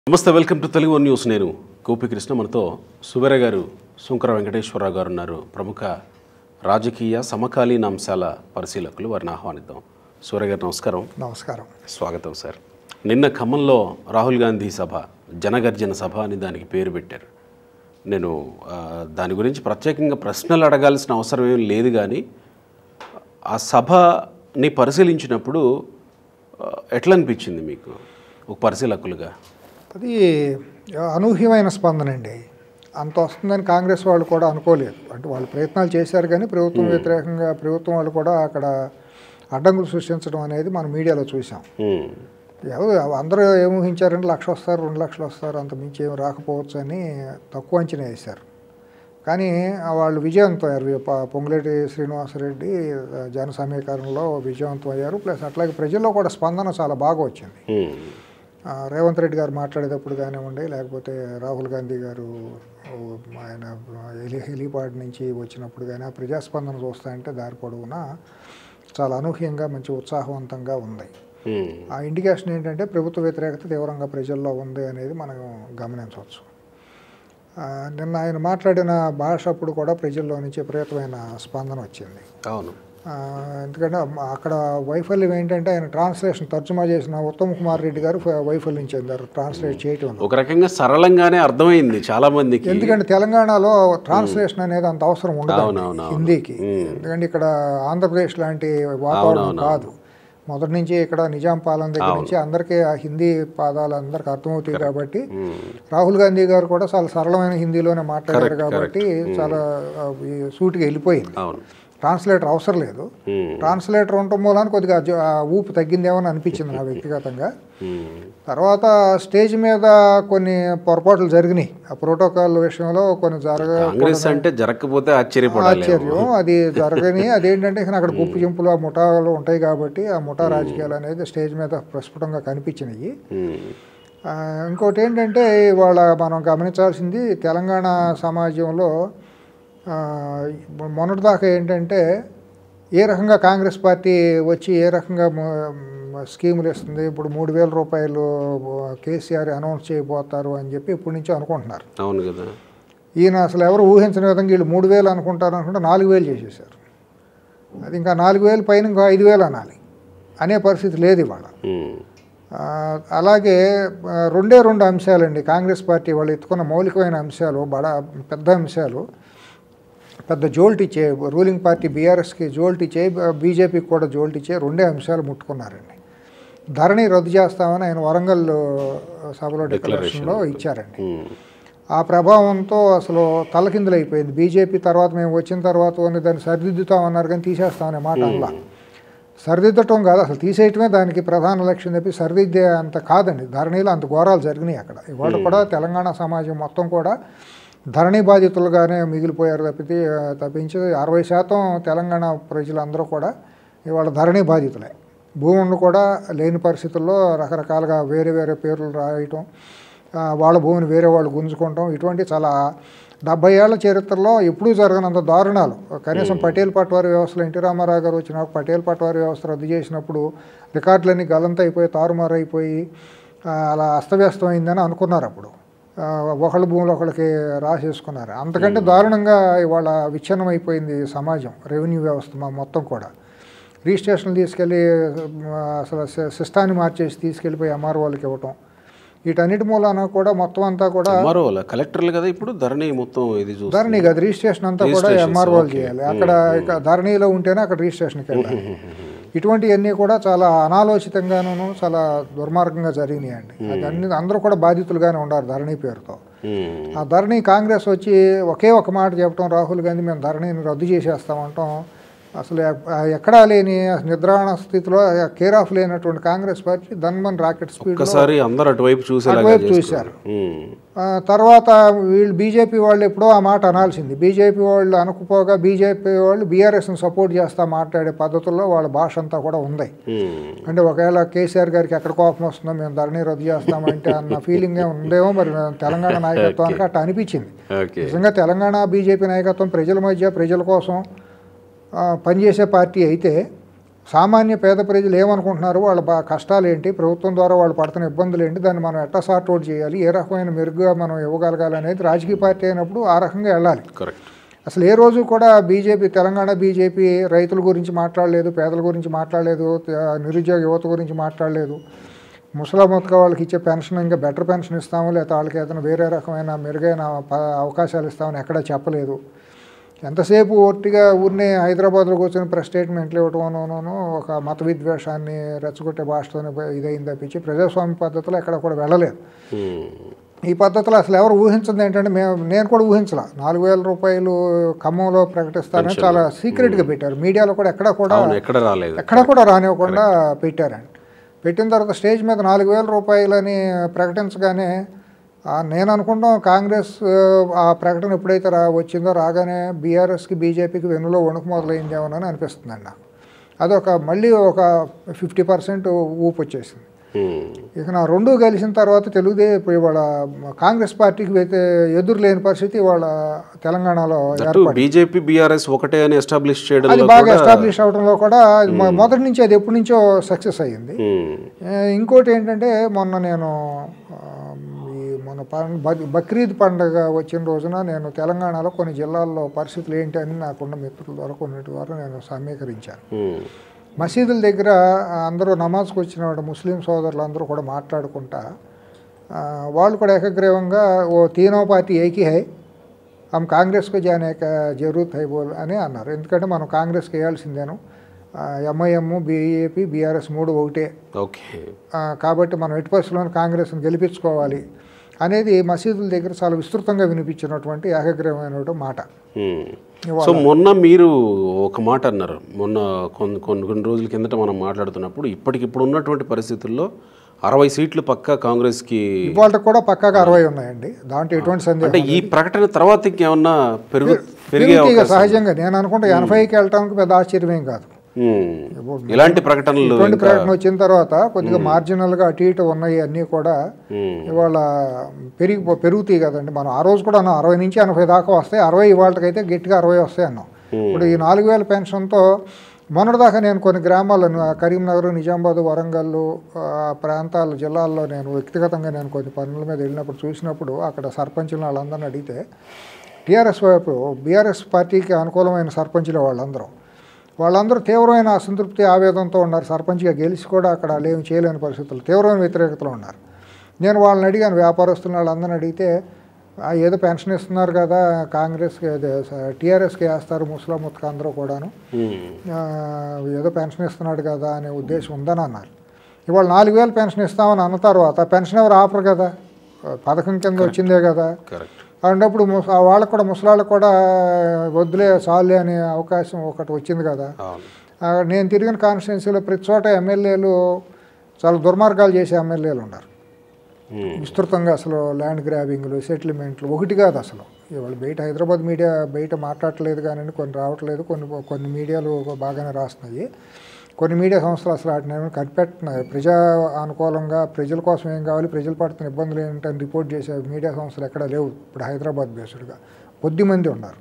నమస్తే welcome to Telugu one news నేను గోపికృష్ణ మనతో సుబెర గారు శంకర వెంకటేశ్వరరావు గారు ఉన్నారు ప్రముఖ రాజకీయ సమకాలీన అంశాల పరిశీలకులు వారిని ఆహ్వానిద్దాం సూర్య గారు నమస్కారం నమస్కారం స్వాగతం సార్ నిన్న ఖమ్మంలో రాహుల్ గాంధీ సభ జనగర్జన సభ అని దానికి పేరు పెట్టారు నేను ఆ, దాని గురించి ప్రత్యేకంగా ప్రశ్నలు అడగాల్సిన అవసరం ఏం లేదు కానీ ఆ సభని పరిశీలించినప్పుడు ఆ, ఎట్లా అనిపించింది మీకు ఒక పరిశీలకులుగా అది అనూహ్యమైన స్పందన అండి అంత వస్తుందని కాంగ్రెస్ వాళ్ళు కూడా అనుకోలేదు అంటే వాళ్ళు ప్రయత్నాలు చేశారు కానీ ప్రభుత్వం వ్యతిరేకంగా ప్రభుత్వం వాళ్ళు కూడా అక్కడ అడ్డంకులు సృష్టించడం అనేది మనం మీడియాలో చూసాం ఉమ్. ఎవరు అందరూ ఏం ఊహించారంటే లక్ష వస్తారు రెండు లక్షలు వస్తారు అంత మించి ఏం రాకపోవచ్చు అని తక్కువ అంచనా వేశారు కానీ ఆ వాళ్ళు విజయవంతం అయ్యారు ప- పొంగులేటి శ్రీనివాసరెడ్డి ఆ, జన సమీకరణలో విజయవంతం అయ్యారు ప్లస్ అట్లాగే ప్రజల్లో కూడా స్పందన చాలా బాగా వచ్చింది ఉమ్. ఆ, రేవంత్ రెడ్డి గారు మాట్లాడేటప్పుడు కానివ్వండి లేకపోతే రాహుల్ గాంధీ గారు ఓ, ఆయన హెలి హెలిపాడ్ నుంచి వచ్చినప్పుడు కానీ ఆ ప్రజాస్పందన చూస్తాయంటే దారి పొడవునా చాలా అనూహ్యంగా మంచి ఉత్సాహవంతంగా ఉంది ఉమ్. ఆ ఇండికేషన్ ఏంటంటే ప్రభుత్వ వ్యతిరేకత తీవ్రంగా ప్రజల్లో ఉంది అనేది మనం గమనించవచ్చు ఆ, నిన్న ఆయన మాట్లాడిన భాష అప్పుడు కూడా ప్రజల్లో నుంచి విపరీతమైన స్పందన వచ్చింది అవును ఆ, ఎందుకంటే మ- అక్కడ వైఫల్యం ఏంటంటే ఆయన ట్రాన్స్లేషన్ తర్జుమా చేసిన ఉత్తమ్ కుమార్ రెడ్డి గారు ఫ- వైఫల్యం చెందారు ట్రాన్స్లేట్ చేయటం ఒక రకంగా సరళంగానే అర్థమైంది చాలా మందికి ఎందుకంటే తెలంగాణలో ట్రాన్స్లేషన్ అనేది అంత అవసరం ఉండదు అవునవును, అవును. హిందీకి ఎందుకంటే ఇక్కడ ఆంధ్రప్రదేశ్ లాంటి వాతావరణం కాదు మొదటి నుంచి ఇక్కడ నిజాం పాలన దగ్గర నుంచి అందరికీ ఆ హిందీ పాదాలు అందరికి అర్థమవుతాయి కాబట్టి రాహుల్ గాంధీ గారు కూడా చాలా సరళమైన హిందీలోనే మాట్లాడారు కాబట్టి చాలా ఆ, ఈ సూటిగా వెళ్ళిపోయింది అవును ట్రాన్స్లేటర్ అవసరం లేదు ఉమ్. ట్రాన్స్లేటర్ ఉండటం మూలాన కొద్దిగా జ- ఆ ఊపు తగ్గిందేమో అని అనిపించింది నా వ్యక్తిగతంగా ఉమ్. తర్వాత స్టేజ్ మీద కొన్ని పొరపాట్లు జరిగినాయి ఆ ప్రోటోకాల్ విషయంలో కొన్ని జరగ కాంగ్రెస్ అంటే జరగకపోతే ఆశ్చర్యపడాలి ఆశ్చర్యం అది జరగని అదేంటంటే ఇక అక్కడ గుప్పు చింపులు ఆ ముఠాలు ఉంటాయి కాబట్టి ఆ ముఠా రాజకీయాలు అనేది స్టేజ్ మీద ప్రస్ఫుటంగా కనిపించినాయి ఉమ్. ఆ, ఇంకోటి ఏంటంటే ఇవాళ మనం గమనించాల్సింది తెలంగాణ సమాజంలో ఆ, మొన్నటిదాకా ఏంటంటే ఏ రకంగా కాంగ్రెస్ పార్టీ వచ్చి ఏ రకంగా మ- స్కీములు ఇస్తుంది ఇప్పుడు మూడు వేల రూపాయలు కేసీఆర్ అనౌన్స్ చేయబోతారు అని చెప్పి ఇప్పటి నుంచి అనుకుంటున్నారు అవును కదా ఈయన అసలు ఎవరు ఊహించిన విధంగా వీళ్ళు మూడు వేలు అనుకుంటారు అనుకుంటే నాలుగు వేలు చేసేసారు అది ఇంకా నాలుగు వేలు పైన ఇంకో ఐదు వేలు అనాలి అనే పరిస్థితి లేదు ఇవాళ ఉమ్. ఆ, అలాగే ఆ, రెండే రెండు అంశాలండి కాంగ్రెస్ పార్టీ వాళ్ళు ఎత్తుకున్న మౌలికమైన అంశాలు బడా పెద్ద అంశాలు పెద్ద జోల్ట్ ఇచ్చే రూలింగ్ పార్టీ బీఆర్ఎస్కి జోల్ట్ ఇచ్చే బీజేపీకి కూడా జోల్ట్ ఇచ్చే రెండే అంశాలు ముట్టుకున్నారండి ధరణి రద్దు చేస్తామని ఆయన వరంగల్ సభలో డిక్లరేషన్లో ఇచ్చారండి ఉమ్. ఆ ప్రభావంతో అసలు తలకిందులైపోయింది బీజేపీ తర్వాత మేము వచ్చిన తర్వాత ఉన్న దాన్ని సరిదిద్దుతామన్నారు కానీ తీసేస్తామనే మాట అలా సరిదిద్దటం కాదు అసలు తీసేయటమే దానికి ప్రధాన లక్ష్యం చెప్పి సరిదిద్దే అంత కాదండి ధరణిలో అంత ఘోరాలు జరిగినాయి అక్కడ ఇవాళ కూడా తెలంగాణ సమాజం మొత్తం కూడా ధరణి బాధితులుగానే మిగిలిపోయారు తప్పితే తప్పించి అరవై శాతం తెలంగాణ ప్రజలందరూ కూడా ఇవాళ ధరణి బాధితులే భూములను కూడా లేని పరిస్థితుల్లో రకరకాలుగా వేరే వేరే పేర్లు రాయటం ఆ, వాళ్ళ భూమిని వేరే వాళ్ళు గుంజుకోవటం ఇటువంటి చాలా డెబ్బై ఏళ్ల చరిత్రలో ఎప్పుడూ జరగనంత దారుణాలు కనీసం పటేల్ పట్వారి వ్యవస్థలో ఎన్టీ రామారావు గారు వచ్చినప్పుడు పటేల్ పట్వారి వ్యవస్థ రద్దు చేసినప్పుడు రికార్డులన్నీ గలంత అయిపోయి తారుమారు అయిపోయి ఆ, అలా అస్తవ్యస్తమైందని అనుకున్నారు అప్పుడు ఆ, ఒకళ్ళ భూములు ఒకళ్ళకి రాసేసుకున్నారు అంతకంటే దారుణంగా ఇవాళ విచ్ఛిన్నం అయిపోయింది సమాజం రెవెన్యూ వ్యవస్థ మా మొత్తం కూడా రిజిస్ట్రేషన్లు తీసుకెళ్ళి ఆ, అసలు సి- సిస్టాన్ని మార్చేసి తీసుకెళ్ళిపోయి ఎంఆర్ వాళ్ళకి ఇవ్వటం వీటన్నిటి మూలాన కూడా మొత్తం అంతా కూడా మరో వాళ్ళ కలెక్టర్లు కదా ఇప్పుడు ధరణి మొత్తం ఇది చూస్తారు ధరణి కాదు రిజిస్ట్రేషన్ అంతా కూడా ఎంఆర్ వాళ్ళు చేయాలి అక్కడ ఇక ధరణిలో ఉంటేనే అక్కడ రిజిస్ట్రేషన్కి వెళ్ళాలి ఇటువంటివన్నీ కూడా చాలా అనాలోచితంగాను చాలా దుర్మార్గంగా జరిగినాయండి అది అన్ని అందరూ కూడా బాధితులుగానే ఉన్నారు ధరణి పేరుతో ఉమ్. ఆ ధరణి కాంగ్రెస్ వచ్చి ఒకే ఒక మాట చెప్పడం రాహుల్ గాంధీ మేము ధరణిని రద్దు చేసేస్తామంటాం అసలు ఎక్- ఎక్కడా లేని నిద్రాణ స్థితిలో కేర్ ఆఫ్ లేనటువంటి కాంగ్రెస్ పార్టీ ధన్మన్ రాకెట్ స్పీడ్ ఒక్కసారి అందరు అటువైపు చూసేలాగా అటువైపు చేసుకున్నారు. చూశారు. ఉమ్. ఆ, తర్వాత వీళ్ళు బీజేపీ వాళ్ళు ఎప్పుడో ఆ మాట అనాల్సింది బీజేపీ వాళ్ళు అనుకుపోగా బీజేపీ వాళ్ళు బీఆర్ఎస్ని సపోర్ట్ చేస్తా మాట్లాడే పద్ధతుల్లో వాళ్ళ భాష అంతా కూడా ఉంది ఉమ్. అంటే ఒకవేళ కేసీఆర్ గారికి ఎక్కడ కోపం వస్తుందో మేము ధరణి రద్దు చేస్తామంటే అన్న ఫీలింగ్ ఉందేమో మరి తెలంగాణ నాయకత్వానికి అట్లా అనిపించింది ఓకే నిజంగా తెలంగాణ బీజేపీ నాయకత్వం ప్రజల మధ్య ప్రజల కోసం ఆ, పనిచేసే పార్టీ అయితే సామాన్య పేద ప్రజలు ఏమనుకుంటున్నారు వాళ్ళ బా కష్టాలు ఏంటి ప్రభుత్వం ద్వారా వాళ్ళు పడుతున్న ఇబ్బందులు ఏంటి దాన్ని మనం ఎట్లా సార్ట్ అవుట్ చేయాలి ఏ రకమైన మెరుగుగా మనం ఇవ్వగలగాలి అనేది రాజకీయ పార్టీ అయినప్పుడు ఆ రకంగా వెళ్ళాలి కరెక్ట్ అసలు ఏ రోజు కూడా బీజేపీ తెలంగాణ బీజేపీ రైతుల గురించి మాట్లాడలేదు పేదల గురించి మాట్లాడలేదు త- నిరుద్యోగ యువత గురించి మాట్లాడలేదు ముసలామతక వాళ్ళకి ఇచ్చే పెన్షన్ ఇంకా బెటర్ పెన్షన్ ఇస్తాము లేకపోతే వాళ్ళకి ఏదైనా వేరే రకమైన మెరుగైన ప- అవకాశాలు ఇస్తామని ఎక్కడా చెప్పలేదు ఎంతసేపు ఒట్టిగా ఊరినే హైదరాబాద్లో కూర్చొని ప్రెస్ స్టేట్మెంట్లు ఇవ్వటంలోనూ ఒక మత విద్వేషాన్ని రెచ్చగొట్టే భాషతోనే ఇదైంది తప్పించి ప్రజాస్వామ్య పద్ధతిలో ఎక్కడ కూడా వెళ్ళలేదు ఈ పద్ధతిలో అసలు ఎవరు ఊహించింది ఏంటంటే మేము నేను కూడా ఊహించలా నాలుగు వేల రూపాయలు ఖమ్మంలో ప్రకటిస్తారని చాలా సీక్రెట్గా పెట్టారు మీడియాలో కూడా ఎక్కడ కూడా అవును ఎక్కడ రాలేదు ఎక్కడ కూడా రానివ్వకుండా పెట్టారండి పెట్టిన తర్వాత స్టేజ్ మీద నాలుగు వేల రూపాయలని ప్రకటించగానే ఆ, నేను అనుకుంటాం కాంగ్రెస్ ఆ, ఆ ప్రకటన ఎప్పుడైతే రా వచ్చిందో రాగానే బీఆర్ఎస్కి బీజేపీకి వెన్నులో వణుకు మొదలైందేమోనని అనిపిస్తుందండి నాకు అదొక మళ్ళీ ఒక ఫిఫ్టీ పర్సెంట్ ఊపు వచ్చేసింది ఉమ్. ఇక నా రెండు కలిసిన తర్వాత తెలుగుదే ఇప్పుడు ఇవాళ కాంగ్రెస్ పార్టీకి అయితే ఎదురు లేని పరిస్థితి ఇవాళ తెలంగాణలో అటు బీజేపీ బీఆర్ఎస్ ఒకటే అని ఎస్టాబ్లిష్ అది చేయడంలో బాగా కూడా ఎస్టాబ్లిష్ అవడంలో కూడా అది మొ- మొదటి నుంచి అది ఎప్పటి నుంచో సక్సెస్ అయ్యింది ఉమ్. ఏ, ఇంకోటి ఏంటంటే మొన్న నేను ఆ, ఈ మొన్న పం- బ- బక్రీద్ పండగ వచ్చిన రోజున నేను తెలంగాణలో కొన్ని జిల్లాల్లో పరిస్థితులు ఏంటి అని నాకున్న మిత్రుల ద్వారా కొన్నిటి ద్వారా నేను సమీకరించాను ఉమ్. మసీదుల దగ్గర అందరూ నమాజ్కి వచ్చిన వాడు ముస్లిం సోదరులు అందరూ కూడా మాట్లాడుకుంటా ఆ, వాళ్ళు కూడా ఏకగ్రీవంగా ఓ తీనో పార్టీ ఏకీ హై हम कांग्रेस को जाने का जरूरत है बोल అని అన్నారు ఎందుకంటే మనం కాంగ్రెస్కి వేయాల్సిందేను ఎంఐఎం బీఏపీ బీఆర్ఎస్ మూడు ఒకటే ఓకే ఆ, కాబట్టి మనం ఎట్టి పరిస్థితుల్లోనూ కాంగ్రెస్ని గెలిపించుకోవాలి అనేది మసీదుల దగ్గర చాలా విస్తృతంగా వినిపించినటువంటి ఏకగ్రీవమైన మాట ఉమ్. సో మొన్న మీరు ఒక మాట అన్నారు మొన్న కొన్ని కొన్ని కొన్ని రోజుల కిందట మనం మాట్లాడుతున్నప్పుడు ఇప్పటికిప్పుడు ఉన్నటువంటి పరిస్థితుల్లో అరవై సీట్లు పక్కా కాంగ్రెస్కి ఇవాళ కూడా పక్కాగా అరవై ఉన్నాయండి దాంట్లో ఎటువంటి సందేహం అంటే ఈ ప్రకటన తర్వాత ఇంకేమన్నా పెరుగు పెరిగే పెరుగుతాయి ఇక సహజంగా నేను అనుకుంటా ఎనభైకి వెళ్ళటానికి పెద్ద ఆశ్చర్యమేం కాదు ఉమ్. ఇలాంటి ప్రకటనలు ఇటువంటి ఇంకా ప్రకటన వచ్చిన తర్వాత కొద్దిగా మార్జినల్గా అటు ఇటు ఉన్నాయి అన్నీ కూడా ఉమ్. ఇవాళ పెరిగి పెరుగుతాయి కదండి మనం ఆ రోజు కూడా అన్నాం అరవై నుంచి ఎనభై దాకా వస్తాయి అరవై ఇవాళకైతే గట్టిగా అరవై వస్తాయి అన్నాం ఇప్పుడు ఈ నాలుగు వేల పెన్షన్తో మొన్నటిదాకా నేను కొన్ని గ్రామాలను ఆ కరీంనగర్ నిజామాబాద్ వరంగల్ ఆ ప్రాంతాల జిల్లాల్లో నేను వ్యక్తిగతంగా నేను కొన్ని పనుల మీద వెళ్ళినప్పుడు చూసినప్పుడు అక్కడ సర్పంచులను వాళ్ళందరిని అడిగితే టీఆర్ఎస్ వైపు బీఆర్ఎస్ పార్టీకి అనుకూలమైన సర్పంచులు వాళ్ళందరూ వాళ్ళందరూ తీవ్రమైన అసంతృప్తి ఆవేదనతో ఉన్నారు సర్పంచ్గా గెలిచి కూడా అక్కడ వాళ్ళు ఏమి చేయలేని పరిస్థితులు తీవ్రమైన వ్యతిరేకతలో ఉన్నారు నేను వాళ్ళని అడిగాను వ్యాపారస్తులను వాళ్ళందరిని అడిగితే "ఆ, ఏదో పెన్షన్ ఇస్తున్నారు కదా కాంగ్రెస్కి అదే టీఆర్ఎస్కి వేస్తారు ముస్లిం ముత్తక అందరూ కూడాను ఉమ్. ఆ, ఏదో పెన్షన్ ఇస్తున్నాడు కదా అనే ఉద్దేశం ఉందని అన్నారు ఇవాళ నాలుగు వేలు పెన్షన్ ఇస్తామని అన్న తర్వాత పెన్షన్ ఎవరు ఆపరు కదా పథకం కింద వచ్చిందే కదా కరెక్ట్ అన్నప్పుడు ముస వాళ్ళకు కూడా ముసలాళ్ళకు కూడా వద్దులే చాలే అనే అవకాశం ఒకటి వచ్చింది కదా అవును ఆ, నేను తిరిగిన కాన్స్టిట్యున్సీలో ప్రతి చోట ఎమ్మెల్యేలు చాలా దుర్మార్గాలు చేసే ఎమ్మెల్యేలు ఉన్నారు ఉమ్. విస్తృతంగా అసలు ల్యాండ్ గ్రాబింగ్లు సెటిల్మెంట్లు ఒకటి కాదు అసలు ఇవాళ బయట హైదరాబాద్ మీడియా బయట మాట్లాడట్లేదు కానీ కొన్ని రావట్లేదు కొన్ని కొన్ని మీడియాలు బాగానే రాస్తున్నాయి కొన్ని మీడియా సంస్థలు అసలు వాటిని ఏమైనా కనిపెట్టినాయి ప్రజా అనుకూలంగా ప్రజల కోసం ఏం కావాలి ప్రజలు పడుతున్న ఇబ్బందులు ఏంటని రిపోర్ట్ చేసే మీడియా సంస్థలు ఎక్కడ లేవు ఇప్పుడు హైదరాబాద్ బేస్డ్గా కొద్ది మంది ఉన్నారు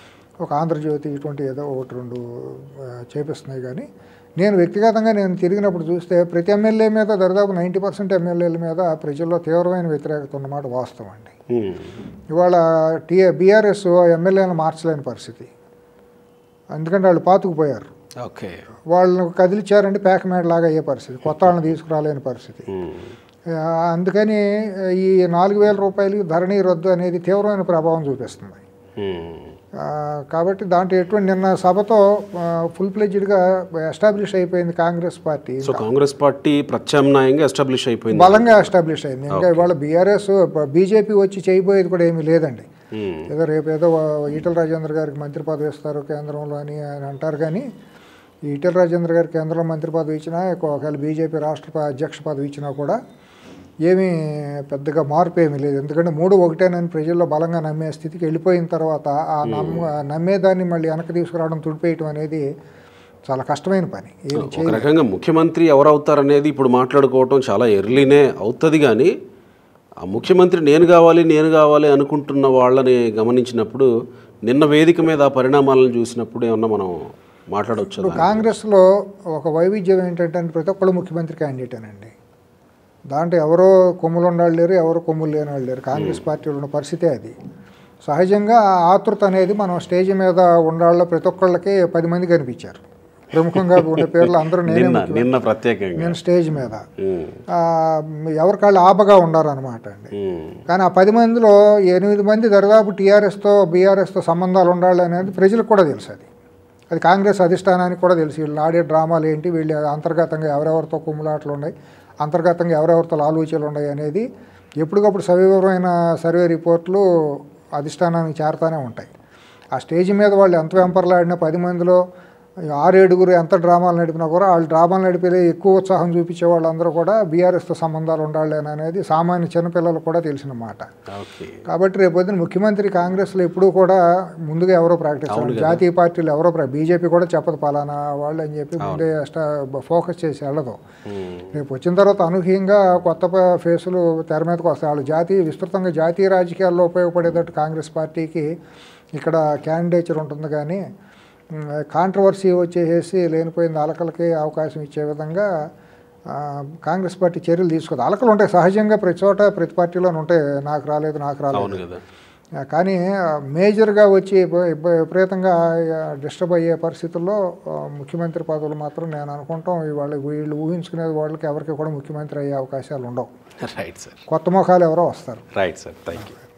ఒక ఆంధ్రజ్యోతి ఇటువంటి ఏదో ఒకటి రెండు ఆ, చేపిస్తున్నాయి కానీ నేను వ్యక్తిగతంగా నేను తిరిగినప్పుడు చూస్తే ప్రతి ఎమ్మెల్యే మీద దరిదాపు నైంటీ పర్సెంట్ ఎమ్మెల్యేల మీద ప్రజల్లో తీవ్రమైన వ్యతిరేకత ఉన్నమాట వాస్తవం అండి ఉమ్. ఇవాళ టీ బీఆర్ఎస్ ఎమ్మెల్యేలను మార్చలేని పరిస్థితి ఎందుకంటే వాళ్ళు పాతుకుపోయారు ఓకే వాళ్ళని కదిలిచ్చారంటే పేకమేడ లాగా అయ్యే పరిస్థితి కొత్త వాళ్ళని తీసుకురాలేని పరిస్థితి ఉమ్. ఆ, అందుకని ఈ నాలుగు వేల రూపాయలకి ధరణి రద్దు అనేది తీవ్రమైన ప్రభావం చూపిస్తుంది ఉమ్. ఆ, కాబట్టి దాంట్లో ఎటువంటి నిన్న సభతో ఫుల్ ప్లెజ్డ్గా ఎస్టాబ్లిష్ అయిపోయింది Congress party so Congress party ప్రత్యామ్నాయంగా ఎస్టాబ్లిష్ అయిపోయింది బలంగా ఎస్టాబ్లిష్ అయింది ఇంకా ఇవాళ బీఆర్ఎస్ బీజేపీ వచ్చి చేయబోయేది కూడా ఏమీ లేదండి ఉమ్. ఏదో రేపు ఏదో ఈటల రాజేంద్ర గారికి మంత్రి పదవి ఇస్తారు కేంద్రంలో అని ఆయన అంటారు కానీ ఈ ఈటల రాజేంద్ర గారికి కేంద్రంలో మంత్రి పదవి ఇచ్చినా ఒకవేళ బీజేపీ రాష్ట్ర ప- అధ్యక్ష పదవి ఇచ్చినా కూడా ఏమీ పెద్దగా మార్పు ఏమీ లేదు ఎందుకంటే మూడు ఒకటేనని ప్రజల్లో బలంగా నమ్మే స్థితికి వెళ్ళిపోయిన తర్వాత ఆ నమ్మ నమ్మేదాన్ని మళ్ళీ వెనక్కి తీసుకురావడం తుడిపేయటం అనేది చాలా కష్టమైన పని ఏమి ఒక రకంగా ముఖ్యమంత్రి ఎవరు అవుతారనేది ఇప్పుడు మాట్లాడుకోవటం చాలా ఎర్లీనే అవుతుంది కానీ ఆ ముఖ్యమంత్రి నేను కావాలి నేను కావాలి అనుకుంటున్న వాళ్ళని గమనించినప్పుడు నిన్న వేదిక మీద ఆ పరిణామాలను చూసినప్పుడు ఏమన్నా మనం మాట్లాడవచ్చు ఇప్పుడు కాంగ్రెస్లో ఒక వైవిధ్యం ఏంటంటే ప్రతి ఒక్కళ్ళు ముఖ్యమంత్రి క్యాండిడేటేనండి దాంట్లో ఎవరో కొమ్ములు ఉన్నవాళ్ళు లేరు ఎవరో కొమ్ములు లేని వాళ్ళు లేరు కాంగ్రెస్ పార్టీలో ఉన్న పరిస్థితే అది సహజంగా ఆ ఆతృత అనేది మనం స్టేజ్ మీద ఉండాళ్ళ ప్రతి ఒక్కళ్ళకి పది మంది కనిపించారు ప్రముఖంగా ఉన్న పేర్లు అందరూ నేనే నిన్న ముఖ్యమంత్రి. నిన్న ప్రత్యేకంగా నేను స్టేజ్ మీద ఉమ్, ఆ, ఎవరికాళ్ళు ఆపగా ఉండారు అనమాట అండి ఉమ్, కానీ ఆ పది మందిలో ఎనిమిది మంది దరిదాపు టీఆర్ఎస్తో బీఆర్ఎస్తో సంబంధాలు ఉండాలి అనేది ప్రజలకు కూడా తెలుసు అది అది కాంగ్రెస్ అధిష్టానానికి కూడా తెలుసు వీళ్ళు ఆడే డ్రామాలు ఏంటి వీళ్ళు అంతర్గతంగా ఎవరెవరితో కుమ్ములాటలు ఉన్నాయి అంతర్గతంగా ఎవరెవరితో ఆలోచనలు ఉన్నాయి అనేది ఎప్పటికప్పుడు సవివరమైన సర్వే రిపోర్ట్లు అధిష్టానానికి చేరుతూనే ఉంటాయి ఆ స్టేజ్ మీద వాళ్ళు ఎంత వెంపర్లాడినా పది మందిలో ఆరేడుగురు ఎంత డ్రామాలు నడిపినా కూడా వాళ్ళు డ్రామాలు నడిపేదే ఎక్కువ ఉత్సాహం చూపించే వాళ్ళందరూ కూడా బీఆర్ఎస్తో సంబంధాలు ఉండాలి అనేది సామాన్య చిన్నపిల్లలకు కూడా తెలిసిన మాట ఓకే కాబట్టి రేపు పొద్దున ముఖ్యమంత్రి కాంగ్రెస్లో ఎప్పుడూ కూడా ముందుగా ఎవరో ప్రకటించారు జాతీయ పార్టీలు ఎవరో బీజేపీ కూడా చెప్పదు పలానా వాళ్ళు అని చెప్పి ముందే ఎక్స్ట్రా ఫోకస్ చేసి వెళ్ళదు ఉమ్, రేపు వచ్చిన తర్వాత అనూహ్యంగా కొత్త ప- ఫేసులు తెర మీదకి వస్తాయి వాళ్ళు జాతీయ విస్తృతంగా జాతీయ రాజకీయాల్లో ఉపయోగపడేటట్టు కాంగ్రెస్ పార్టీకి ఇక్కడ క్యాండిడేచర్ ఉంటుంది కానీ కాంట్రవర్సీ వచ్చేసేసి లేనిపోయిన అలకలకి అవకాశం ఇచ్చే విధంగా ఆ, కాంగ్రెస్ పార్టీ చర్యలు తీసుకోదు అలకలు ఉంటాయి సహజంగా ప్రతి చోట ప్రతి పార్టీలోనే ఉంటాయి నాకు రాలేదు నాకు రాలేదు అవును కదా ఆ, కానీ ఆ, మేజర్గా వచ్చి విప- విప- విపరీతంగా డిస్టర్బ్ అయ్యే పరిస్థితుల్లో ఆ, ముఖ్యమంత్రి పదవులు మాత్రం నేను అనుకుంటాం ఇవాళ వీళ్ళు ఊహించుకునేది వాళ్ళకి ఎవరికి కూడా ముఖ్యమంత్రి అయ్యే అవకాశాలు ఉండవు రైట్ సార్ కొత్త ముఖాలు ఎవరో వస్తారు రైట్ సార్ థ్యాంక్ యూ